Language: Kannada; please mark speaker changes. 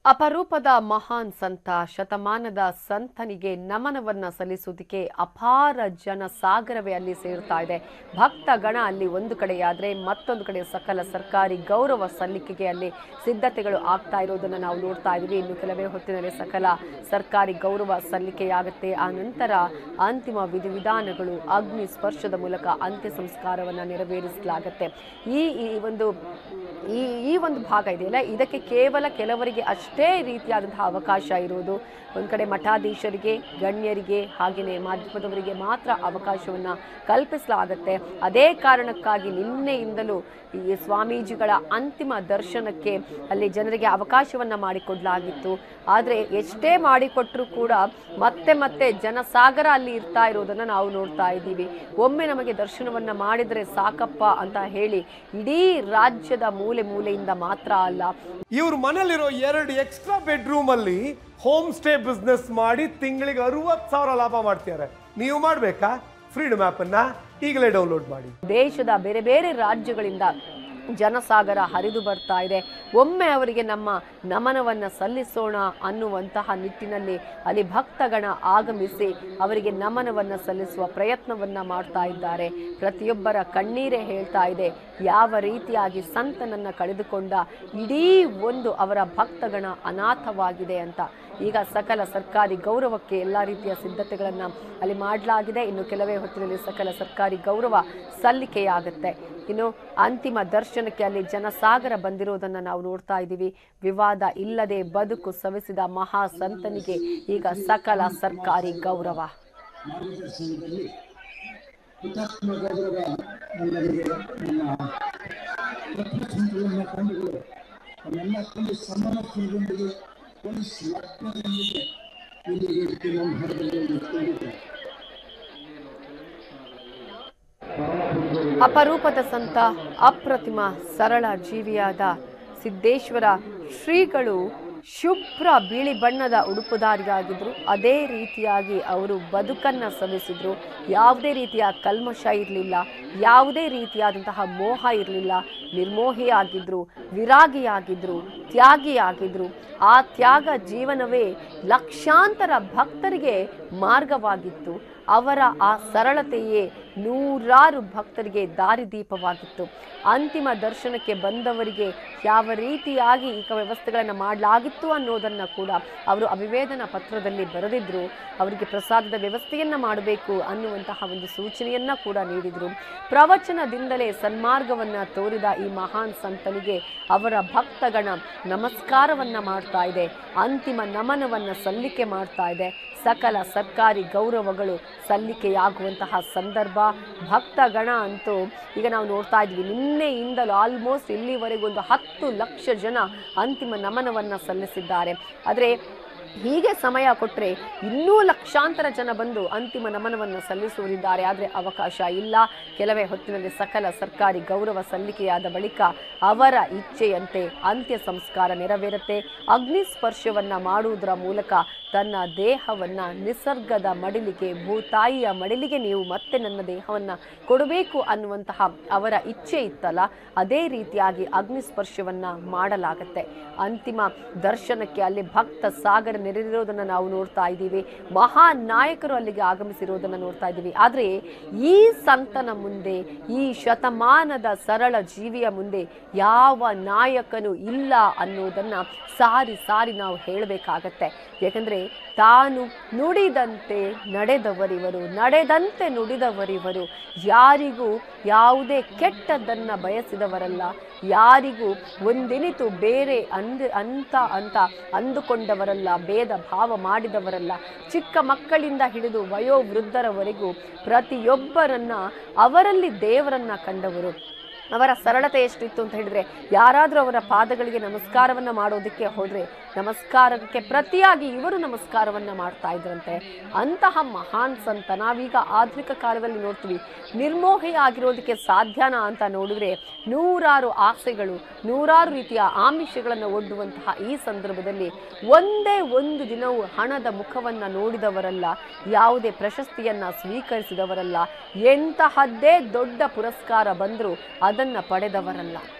Speaker 1: ಅಪರೂಪದ ಮಹಾನ್ ಸಂತ ಶತಮಾನದ ಸಂತನಿಗೆ ನಮನವನ್ನ ಸಲ್ಲಿಸುವುದಕ್ಕೆ ಅಪಾರ ಜನ ಸಾಗರವೇ ಅಲ್ಲಿ ಸೇರ್ತಾ ಇದೆ ಭಕ್ತ ಗಣ ಅಲ್ಲಿ ಒಂದು ಕಡೆಯಾದ್ರೆ ಮತ್ತೊಂದು ಕಡೆ ಸಕಲ ಸರ್ಕಾರಿ ಗೌರವ ಸಲ್ಲಿಕೆಗೆ ಅಲ್ಲಿ ಸಿದ್ಧತೆಗಳು ಆಗ್ತಾ ಇರೋದನ್ನ ನಾವು ನೋಡ್ತಾ ಇದೀವಿ ಇನ್ನು ಕೆಲವೇ ಹೊತ್ತಿನಲ್ಲಿ ಸಕಲ ಸರ್ಕಾರಿ ಗೌರವ ಸಲ್ಲಿಕೆಯಾಗುತ್ತೆ ಆ ನಂತರ ಅಂತಿಮ ವಿಧಿವಿಧಾನಗಳು ಅಗ್ನಿ ಸ್ಪರ್ಶದ ಮೂಲಕ ಅಂತ್ಯ ಸಂಸ್ಕಾರವನ್ನ ನೆರವೇರಿಸಲಾಗುತ್ತೆ ಈ ಈ ಒಂದು ಈ ಈ ಒಂದು ಭಾಗ ಇದೆಯಲ್ಲ ಇದಕ್ಕೆ ಕೇವಲ ಕೆಲವರಿಗೆ ಅಷ್ಟೇ ರೀತಿಯಾದಂತಹ ಅವಕಾಶ ಇರುವುದು ಒಂದು ಕಡೆ ಮಠಾಧೀಶರಿಗೆ ಗಣ್ಯರಿಗೆ ಹಾಗೆಯೇ ಮಾಧ್ಯಮದವರಿಗೆ ಮಾತ್ರ ಅವಕಾಶವನ್ನು ಕಲ್ಪಿಸಲಾಗುತ್ತೆ ಅದೇ ಕಾರಣಕ್ಕಾಗಿ ನಿನ್ನೆಯಿಂದಲೂ ಈ ಸ್ವಾಮೀಜಿಗಳ ಅಂತಿಮ ದರ್ಶನಕ್ಕೆ ಅಲ್ಲಿ ಜನರಿಗೆ ಅವಕಾಶವನ್ನ ಮಾಡಿಕೊಡ್ಲಾಗಿತ್ತು ಆದರೆ ಎಷ್ಟೇ ಮಾಡಿಕೊಟ್ಟರೂ ಕೂಡ ಮತ್ತೆ ಮತ್ತೆ ಜನಸಾಗರ ಅಲ್ಲಿ ಇರ್ತಾ ಇರೋದನ್ನ ನಾವು ನೋಡ್ತಾ ಇದ್ದೀವಿ ಒಮ್ಮೆ ನಮಗೆ ದರ್ಶನವನ್ನ ಮಾಡಿದ್ರೆ ಸಾಕಪ್ಪ ಅಂತ ಹೇಳಿ ಇಡೀ ರಾಜ್ಯದ ಮೂಲೆ ಮೂಲೆಯಿಂದ ಮಾತ್ರ ಅಲ್ಲ
Speaker 2: ಇವ್ರ ಮನೇಲಿರೋ ಎರಡು ಎಕ್ಸ್ಟ್ರಾ ಬೆಡ್ರೂಮ್ ಅಲ್ಲಿ ಹೋಮ್ ಸ್ಟೇ ಬಿಸ್ನೆಸ್ ಮಾಡಿ ತಿಂಗಳಿಗೆ ಅರವತ್ತು ಸಾವಿರ ಲಾಭ ಮಾಡ್ತಿದ್ದಾರೆ ನೀವು ಮಾಡ್ಬೇಕಾ ಫ್ರೀಡಮ್ ಆಪ್ ಅನ್ನ ಈಗಲೇ ಡೌನ್ಲೋಡ್ ಮಾಡಿ
Speaker 1: ದೇಶದ ಬೇರೆ ಬೇರೆ ರಾಜ್ಯಗಳಿಂದ ಜನಸಾಗರ ಹರಿದು ಬರ್ತಾ ಇದೆ ಒಮ್ಮೆ ಅವರಿಗೆ ನಮ್ಮ ನಮನವನ್ನ ಸಲ್ಲಿಸೋಣ ಅನ್ನುವಂತಹ ನಿಟ್ಟಿನಲ್ಲಿ ಅಲ್ಲಿ ಭಕ್ತಗಣ ಆಗಮಿಸಿ ಅವರಿಗೆ ನಮನವನ್ನ ಸಲ್ಲಿಸುವ ಪ್ರಯತ್ನವನ್ನ ಮಾಡ್ತಾ ಇದ್ದಾರೆ ಪ್ರತಿಯೊಬ್ಬರ ಕಣ್ಣೀರೇ ಹೇಳ್ತಾ ಇದೆ ಯಾವ ರೀತಿಯಾಗಿ ಸಂತನನ್ನ ಕಳೆದುಕೊಂಡ ಇಡೀ ಒಂದು ಅವರ ಭಕ್ತಗಣ ಅನಾಥವಾಗಿದೆ ಅಂತ ಈಗ ಸಕಲ ಸರ್ಕಾರಿ ಗೌರವಕ್ಕೆ ಎಲ್ಲ ರೀತಿಯ ಸಿದ್ಧತೆಗಳನ್ನ ಅಲ್ಲಿ ಮಾಡಲಾಗಿದೆ ಇನ್ನು ಕೆಲವೇ ಹೊತ್ತಿನಲ್ಲಿ ಸಕಲ ಸರ್ಕಾರಿ ಗೌರವ ಸಲ್ಲಿಕೆಯಾಗುತ್ತೆ ಇನ್ನು ಅಂತಿಮ ದರ್ಶನಕ್ಕೆ ಅಲ್ಲಿ ಜನಸಾಗರ ಬಂದಿರೋದನ್ನ ನಾವು ನೋಡ್ತಾ ಇದ್ದೀವಿ ವಿವಾದ ಇಲ್ಲದೆ ಬದುಕು ಸವಿಸಿದ ಮಹಾ ಸಂತನಿಗೆ ಈಗ ಸಕಲ ಸರ್ಕಾರಿ ಗೌರವ
Speaker 3: ಮಾರ್ಗದರ್ಶನದಲ್ಲಿ ಹುತಾತ್ಮ ಗೌರವ ನಮ್ಮರಿಗೆ ನಮ್ಮ ತತ್ವಚಿಂತನೆಯ ಕಂಡುಗಳು ನಮ್ಮೆಲ್ಲ ಪೊಲೀಸ್ ಸಮರ್ಥನದೊಂದಿಗೆ ಪೊಲೀಸ್ ಲಗ್ನದೊಂದಿಗೆ ಇಲ್ಲಿಗೆ ನಮ್ಮ ಹರದಲ್ಲಿ ಇಟ್ಕೊಂಡಿದ್ದಾರೆ
Speaker 1: ಅಪರೂಪದ ಸಂತ ಅಪ್ರತಿಮ ಸರಳ ಜೀವಿಯಾದ ಸಿದ್ದೇಶ್ವರ ಶ್ರೀಗಳು ಶುಭ್ರ ಬಿಳಿ ಬಣ್ಣದ ಉಡುಪುದಾರಿಯಾಗಿದ್ರು ಅದೇ ರೀತಿಯಾಗಿ ಅವರು ಬದುಕನ್ನ ಸವಿಸಿದ್ರು ಯಾವುದೇ ರೀತಿಯ ಕಲ್ಮಶ ಇರಲಿಲ್ಲ ಯಾವುದೇ ರೀತಿಯಾದಂತಹ ಮೋಹ ಇರಲಿಲ್ಲ ನಿರ್ಮೋಹಿಯಾಗಿದ್ರು ವಿರಾಗಿಯಾಗಿದ್ರು ತ್ಯಾಗಿಯಾಗಿದ್ರು ಆ ತ್ಯಾಗ ಜೀವನವೇ ಲಕ್ಷಾಂತರ ಭಕ್ತರಿಗೆ ಮಾರ್ಗವಾಗಿತ್ತು ಅವರ ಆ ಸರಳತೆಯೇ ನೂರಾರು ಭಕ್ತರಿಗೆ ದಾರಿದೀಪವಾಗಿತ್ತು ಅಂತಿಮ ದರ್ಶನಕ್ಕೆ ಬಂದವರಿಗೆ ಯಾವ ರೀತಿಯಾಗಿ ಈಗ ವ್ಯವಸ್ಥೆಗಳನ್ನು ಮಾಡಲಾಗಿತ್ತು ಅನ್ನೋದನ್ನು ಕೂಡ ಅವರು ಅವಿವೇದನ ಪತ್ರದಲ್ಲಿ ಬರೆದಿದ್ರು ಅವರಿಗೆ ಪ್ರಸಾದದ ವ್ಯವಸ್ಥೆಯನ್ನ ಮಾಡಬೇಕು ಅನ್ನುವಂತಹ ಒಂದು ಸೂಚನೆಯನ್ನ ಕೂಡ ನೀಡಿದರು ಪ್ರವಚನದಿಂದಲೇ ಸನ್ಮಾರ್ಗವನ್ನ ತೋರಿದ ಈ ಮಹಾನ್ ಸಂತನಿಗೆ ಅವರ ಭಕ್ತಗಣ ನಮಸ್ಕಾರವನ್ನ ಮಾಡ್ತಾ ಇದೆ ಅಂತಿಮ ನಮನವನ್ನ ಸಲ್ಲಿಕೆ ಮಾಡ್ತಾ ಇದೆ ಸಕಲ ಸರ್ಕಾರಿ ಗೌರವಗಳು ಸಲ್ಲಿಕೆಯಾಗುವಂತಹ ಸಂದರ್ಭ ಭಕ್ತಗಣ ಅಂತೂ ಈಗ ನಾವು ನೋಡ್ತಾ ಇದ್ವಿ ನಿನ್ನೆಯಿಂದಲೂ ಆಲ್ಮೋಸ್ಟ್ ಇಲ್ಲಿವರೆಗೂ ಒಂದು ಹತ್ತು ಲಕ್ಷ ಜನ ಅಂತಿಮ ನಮನವನ್ನ ಸಲ್ಲಿಸಿದ್ದಾರೆ ಆದರೆ ಹೀಗೆ ಸಮಯ ಕೊಟ್ಟರೆ ಇನ್ನೂ ಲಕ್ಷಾಂತರ ಜನ ಬಂದು ಅಂತಿಮ ನಮನವನ್ನು ಸಲ್ಲಿಸುವರಿದ್ದಾರೆ ಆದರೆ ಅವಕಾಶ ಇಲ್ಲ ಕೆಲವೇ ಹೊತ್ತಿನಲ್ಲಿ ಸಕಲ ಸರ್ಕಾರಿ ಗೌರವ ಸಲ್ಲಿಕೆಯಾದ ಬಳಿಕ ಅವರ ಇಚ್ಛೆಯಂತೆ ಅಂತ್ಯ ಸಂಸ್ಕಾರ ನೆರವೇರುತ್ತೆ ಅಗ್ನಿ ಸ್ಪರ್ಶವನ್ನ ಮಾಡುವುದರ ಮೂಲಕ ತನ್ನ ದೇಹವನ್ನ ನಿಸರ್ಗದ ಮಡಿಲಿಗೆ ಭೂತಾಯಿಯ ಮಡಿಲಿಗೆ ನೀವು ಮತ್ತೆ ನನ್ನ ದೇಹವನ್ನ ಕೊಡಬೇಕು ಅನ್ನುವಂತಹ ಅವರ ಇಚ್ಛೆ ಇತ್ತಲ್ಲ ಅದೇ ರೀತಿಯಾಗಿ ಅಗ್ನಿ ಸ್ಪರ್ಶವನ್ನ ಮಾಡಲಾಗತ್ತೆ ಅಂತಿಮ ದರ್ಶನಕ್ಕೆ ಅಲ್ಲಿ ಭಕ್ತ ಸಾಗರ ನೆರೆದಿರೋದನ್ನ ನಾವು ನೋಡ್ತಾ ಇದ್ದೀವಿ ಮಹಾನ್ ನಾಯಕರು ಅಲ್ಲಿಗೆ ಆಗಮಿಸಿರೋದನ್ನ ನೋಡ್ತಾ ಇದ್ದೀವಿ ಆದರೆ ಈ ಸಂತನ ಮುಂದೆ ಈ ಶತಮಾನದ ಸರಳ ಜೀವಿಯ ಮುಂದೆ ಯಾವ ನಾಯಕನು ಇಲ್ಲ ಅನ್ನೋದನ್ನ ಸಾರಿ ಸಾರಿ ನಾವು ಹೇಳಬೇಕಾಗತ್ತೆ ಯಾಕಂದ್ರೆ ತಾನು ನುಡಿದಂತೆ ನಡೆದವರಿವರು ನಡೆದಂತೆ ನುಡಿದವರಿವರು ಯಾರಿಗೂ ಯಾವುದೇ ಕೆಟ್ಟದ್ದನ್ನ ಬಯಸಿದವರಲ್ಲ ಯಾರಿಗೂ ಒಂದೆನಿತು ಬೇರೆ ಅಂದ ಅಂತ ಅಂತ ಅಂದುಕೊಂಡವರಲ್ಲ ಭೇದ ಭಾವ ಮಾಡಿದವರಲ್ಲ ಚಿಕ್ಕ ಮಕ್ಕಳಿಂದ ಹಿಡಿದು ವಯೋವೃದ್ಧರವರೆಗೂ ಪ್ರತಿಯೊಬ್ಬರನ್ನ ಅವರಲ್ಲಿ ದೇವರನ್ನ ಕಂಡವರು ಅವರ ಸರಳತೆ ಎಷ್ಟಿತ್ತು ಅಂತ ಹೇಳಿದ್ರೆ ಯಾರಾದರೂ ಅವರ ಪಾದಗಳಿಗೆ ನಮಸ್ಕಾರವನ್ನ ಮಾಡೋದಕ್ಕೆ ಹೋದ್ರೆ ನಮಸ್ಕಾರಕ್ಕೆ ಪ್ರತಿಯಾಗಿ ಇವರು ನಮಸ್ಕಾರವನ್ನ ಮಾಡ್ತಾ ಇದ್ರಂತೆ ಅಂತಹ ಮಹಾನ್ ಸಂತ ನಾವೀಗ ಆಧುನಿಕ ಕಾಲದಲ್ಲಿ ನೋಡ್ತೀವಿ ನಿರ್ಮೋಹಿ ಆಗಿರೋದಕ್ಕೆ ಸಾಧ್ಯನಾ ಅಂತ ನೋಡಿದ್ರೆ ನೂರಾರು ಆಸೆಗಳು ನೂರಾರು ರೀತಿಯ ಆಮಿಷಗಳನ್ನು ಒಡ್ಡುವಂತಹ ಈ ಸಂದರ್ಭದಲ್ಲಿ ಒಂದೇ ಒಂದು ದಿನವೂ ಹಣದ ಮುಖವನ್ನ ನೋಡಿದವರಲ್ಲ ಯಾವುದೇ ಪ್ರಶಸ್ತಿಯನ್ನ ಸ್ವೀಕರಿಸಿದವರಲ್ಲ ಎಂತಹದ್ದೇ ದೊಡ್ಡ ಪುರಸ್ಕಾರ ಬಂದರೂ ಅದನ್ನ ಪಡೆದವರಲ್ಲ